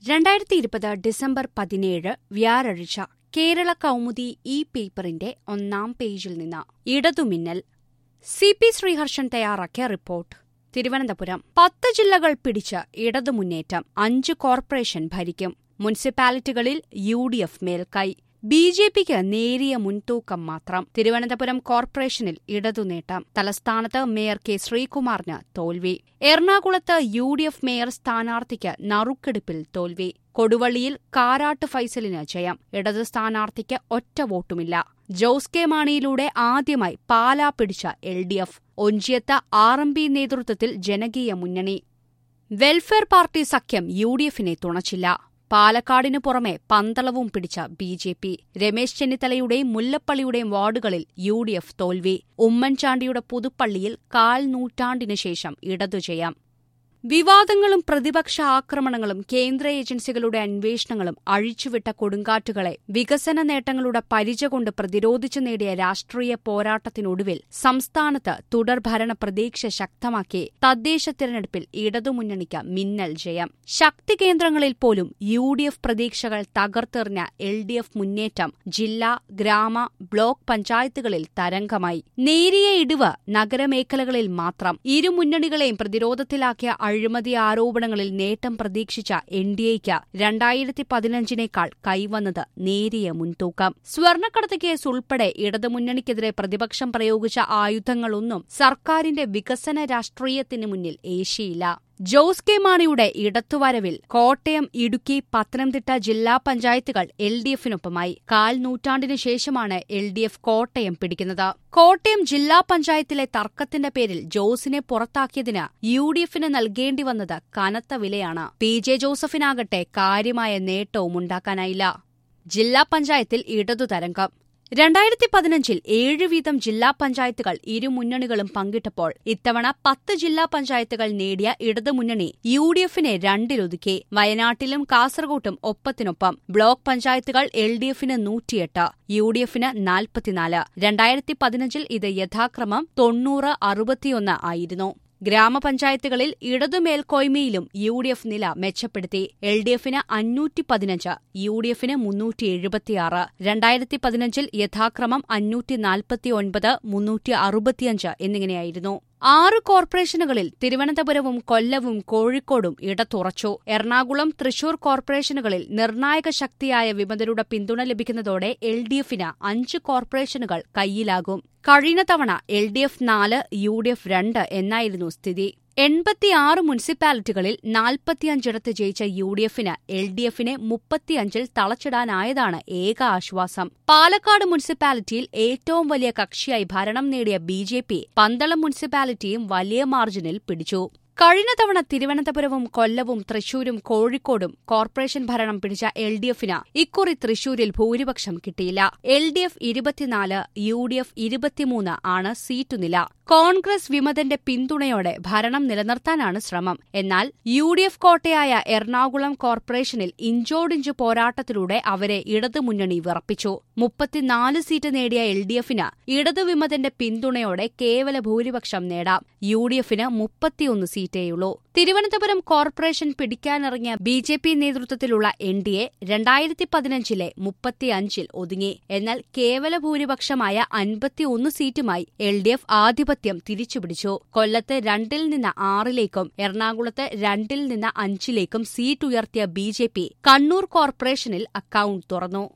രണ്ടായിരത്തി ഇരുപത് ഡിസംബർ പതിനേഴ് വ്യാഴാഴ്ച കേരള കൗമുദി ഈ പേപ്പറിന്റെ ഒന്നാം പേജിൽ നിന്ന് ഇടതുമിന്നൽ സി പി ശ്രീഹർഷൻ തയ്യാറാക്കിയ റിപ്പോർട്ട് തിരുവനന്തപുരം പത്ത് ജില്ലകൾ പിടിച്ച് ഇടതുമുന്നേറ്റം അഞ്ച് കോർപ്പറേഷൻ ഭരിക്കും മുനിസിപ്പാലിറ്റികളിൽ യു ഡി എഫ് മേൽക്കൈ ബി ജെ പിക്ക് നേരിയ മുൻതൂക്കം മാത്രം തിരുവനന്തപുരം കോർപ്പറേഷനിൽ ഇടതുനേട്ടം തലസ്ഥാനത്ത് മേയർ കെ ശ്രീകുമാറിന് തോൽവി എറണാകുളത്ത് യു ഡി എഫ് മേയർ സ്ഥാനാർത്ഥിക്ക് നറുക്കെടുപ്പിൽ തോൽവി കൊടുവള്ളിയിൽ കാരാട്ട് ഫൈസലിന് ജയം ഇടത് സ്ഥാനാർത്ഥിക്ക് ഒറ്റ വോട്ടുമില്ല ജോസ് കെ മാണിയിലൂടെ ആദ്യമായി പാലാ പിടിച്ച എൽ ഡി എഫ് ഒഞ്ചിയത്ത് ആർ എം പി നേതൃത്വത്തിൽ ജനകീയ മുന്നണി വെൽഫെയർ പാർട്ടി സഖ്യം യു ഡി എഫിനെ തുണച്ചില്ല പാലക്കാടിനു പുറമെ പന്തളവും പിടിച്ച ബി ജെ പി രമേശ് ചെന്നിത്തലയുടെയും മുല്ലപ്പള്ളിയുടെയും വാർഡുകളിൽ യു ഡി എഫ് തോൽവി ഉമ്മൻചാണ്ടിയുടെ പുതുപ്പള്ളിയിൽ കാൽ നൂറ്റാണ്ടിനു ശേഷം ഇടതുജയം വിവാദങ്ങളും പ്രതിപക്ഷ ആക്രമണങ്ങളും കേന്ദ്ര ഏജൻസികളുടെ അന്വേഷണങ്ങളും അഴിച്ചുവിട്ട കൊടുങ്കാറ്റുകളെ വികസന നേട്ടങ്ങളുടെ പരിച കൊണ്ട് പ്രതിരോധിച്ചു നേടിയ രാഷ്ട്രീയ പോരാട്ടത്തിനൊടുവിൽ സംസ്ഥാനത്ത് തുടർഭരണ പ്രതീക്ഷ ശക്തമാക്കി തദ്ദേശ തിരഞ്ഞെടുപ്പിൽ ഇടതുമുന്നണിക്ക് മിന്നൽ ജയം ശക്തി കേന്ദ്രങ്ങളിൽ പോലും യു ഡി എഫ് പ്രതീക്ഷകൾ തകർത്തെറിഞ്ഞ എൽ ഡി എഫ് മുന്നേറ്റം ജില്ലാ ഗ്രാമ ബ്ലോക്ക് പഞ്ചായത്തുകളിൽ തരംഗമായി നേരിയ ഇടിവ് നഗരമേഖലകളിൽ മാത്രം ഇരു മുന്നണികളെയും പ്രതിരോധത്തിലാക്കിയ അഴിമതി ആരോപണങ്ങളിൽ നേട്ടം പ്രതീക്ഷിച്ച എൻ ഡി എക്ക് രണ്ടായിരത്തി പതിനഞ്ചിനേക്കാൾ കൈവന്നത് നേരിയ മുൻതൂക്കം സ്വർണ്ണക്കടത്ത് കേസ് ഉൾപ്പെടെ ഇടതുമുന്നണിക്കെതിരെ പ്രതിപക്ഷം പ്രയോഗിച്ച ആയുധങ്ങളൊന്നും സർക്കാരിന്റെ വികസന രാഷ്ട്രീയത്തിന് മുന്നിൽ ഏശിയില്ല ജോസ് കെ മാണിയുടെ ഇടത്തുവരവിൽ കോട്ടയം ഇടുക്കി പത്തനംതിട്ട ജില്ലാ പഞ്ചായത്തുകൾ എൽ ഡി എഫിനൊപ്പമായി കാൽ നൂറ്റാണ്ടിനു ശേഷമാണ് എൽ ഡി എഫ് കോട്ടയം പിടിക്കുന്നത് കോട്ടയം ജില്ലാ പഞ്ചായത്തിലെ തർക്കത്തിന്റെ പേരിൽ ജോസിനെ പുറത്താക്കിയതിന് യു ഡി എഫിന് നൽകേണ്ടി വന്നത് കനത്ത വിലയാണ് പി ജെ ജോസഫിനാകട്ടെ കാര്യമായ നേട്ടവും ഉണ്ടാക്കാനായില്ല ജില്ലാ പഞ്ചായത്തിൽ ഇടതുതരംഗം രണ്ടായിരത്തി പതിനഞ്ചിൽ ഏഴ് വീതം ജില്ലാ പഞ്ചായത്തുകൾ ഇരു മുന്നണികളും പങ്കിട്ടപ്പോൾ ഇത്തവണ പത്ത് ജില്ലാ പഞ്ചായത്തുകൾ നേടിയ ഇടതുമുന്നണി യു ഡി എഫിനെ രണ്ടിലൊതുക്കി വയനാട്ടിലും കാസർകോട്ടും ഒപ്പത്തിനൊപ്പം ബ്ലോക്ക് പഞ്ചായത്തുകൾ എൽ ഡി എഫിന് നൂറ്റിയെട്ട് യു ഡി എഫിന് നാൽപ്പത്തിനാല് രണ്ടായിരത്തി പതിനഞ്ചിൽ ഇത് യഥാക്രമം തൊണ്ണൂറ് അറുപത്തിയൊന്ന് ആയിരുന്നു ഗ്രാമപഞ്ചായത്തുകളിൽ ഇടതുമേൽക്കോയ്മയിലും യു ഡി എഫ് നില മെച്ചപ്പെടുത്തി എൽ ഡി എഫിന് അഞ്ഞൂറ്റി പതിനഞ്ച് യു ഡി എഫിന് മുന്നൂറ്റി എഴുപത്തിയാറ് രണ്ടായിരത്തി പതിനഞ്ചിൽ യഥാക്രമം അഞ്ഞൂറ്റി നാൽപ്പത്തിയൊൻപത് മുന്നൂറ്റി അറുപത്തിയഞ്ച് എന്നിങ്ങനെയായിരുന്നു ആറ് കോർപ്പറേഷനുകളിൽ തിരുവനന്തപുരവും കൊല്ലവും കോഴിക്കോടും ഇടത്തുറച്ചു എറണാകുളം തൃശൂർ കോർപ്പറേഷനുകളിൽ നിർണായക ശക്തിയായ വിമതരുടെ പിന്തുണ ലഭിക്കുന്നതോടെ എൽ ഡി എഫിന് അഞ്ച് കോർപ്പറേഷനുകൾ കയ്യിലാകും കഴിഞ്ഞ തവണ എൽ ഡി എഫ് നാല് യു ഡി എഫ് രണ്ട് എന്നായിരുന്നു സ്ഥിതി എൺപത്തിയാറ് മുനിസിപ്പാലിറ്റികളിൽ നാൽപ്പത്തിയഞ്ചിടത്ത് ജയിച്ച യു ഡി എഫിന് എൽ ഡി എഫിനെ മുപ്പത്തിയഞ്ചിൽ തളച്ചിടാനായതാണ് ഏക ആശ്വാസം പാലക്കാട് മുനിസിപ്പാലിറ്റിയിൽ ഏറ്റവും വലിയ കക്ഷിയായി ഭരണം നേടിയ ബി ജെ പി പന്തളം മുനിസിപ്പാലിറ്റിയും വലിയ മാർജിനിൽ പിടിച്ചു കഴിഞ്ഞ തവണ തിരുവനന്തപുരവും കൊല്ലവും തൃശൂരും കോഴിക്കോടും കോർപ്പറേഷൻ ഭരണം പിടിച്ച എൽ ഡി എഫിന് ഇക്കുറി തൃശൂരിൽ ഭൂരിപക്ഷം കിട്ടിയില്ല എൽ ഡി എഫ് ഇരുപത്തിനാല് യു ഡി എഫ് ഇരുപത്തിമൂന്ന് ആണ് സീറ്റുനില കോൺഗ്രസ് വിമതന്റെ പിന്തുണയോടെ ഭരണം നിലനിർത്താനാണ് ശ്രമം എന്നാൽ യു ഡി എഫ് കോട്ടയായ എറണാകുളം കോർപ്പറേഷനിൽ ഇഞ്ചോടിഞ്ച് പോരാട്ടത്തിലൂടെ അവരെ ഇടതുമുന്നണി വിറപ്പിച്ചു മുപ്പത്തിനാല് സീറ്റ് നേടിയ എൽ ഡി എഫിന് ഇടതുവിമതന്റെ പിന്തുണയോടെ കേവല ഭൂരിപക്ഷം നേടാം യു ഡി എഫിന് മുപ്പത്തിയൊന്ന് സീറ്റേയുള്ളൂ തിരുവനന്തപുരം കോർപ്പറേഷൻ പിടിക്കാനിറങ്ങിയ ബി ജെ പി നേതൃത്വത്തിലുള്ള എൻ ഡി എ രണ്ടായിരത്തി പതിനഞ്ചിലെ മുപ്പത്തിയഞ്ചിൽ ഒതുങ്ങി എന്നാൽ കേവല ഭൂരിപക്ഷമായ അൻപത്തിയൊന്ന് സീറ്റുമായി എൽ ഡി എഫ് ആധിപത്യം തിരിച്ചുപിടിച്ചു കൊല്ലത്ത് രണ്ടിൽ നിന്ന് ആറിലേക്കും എറണാകുളത്ത് രണ്ടിൽ നിന്ന് അഞ്ചിലേക്കും സീറ്റ് ഉയർത്തിയ ബി ജെ പി കണ്ണൂർ കോർപ്പറേഷനിൽ അക്കൌണ്ട് തുറന്നു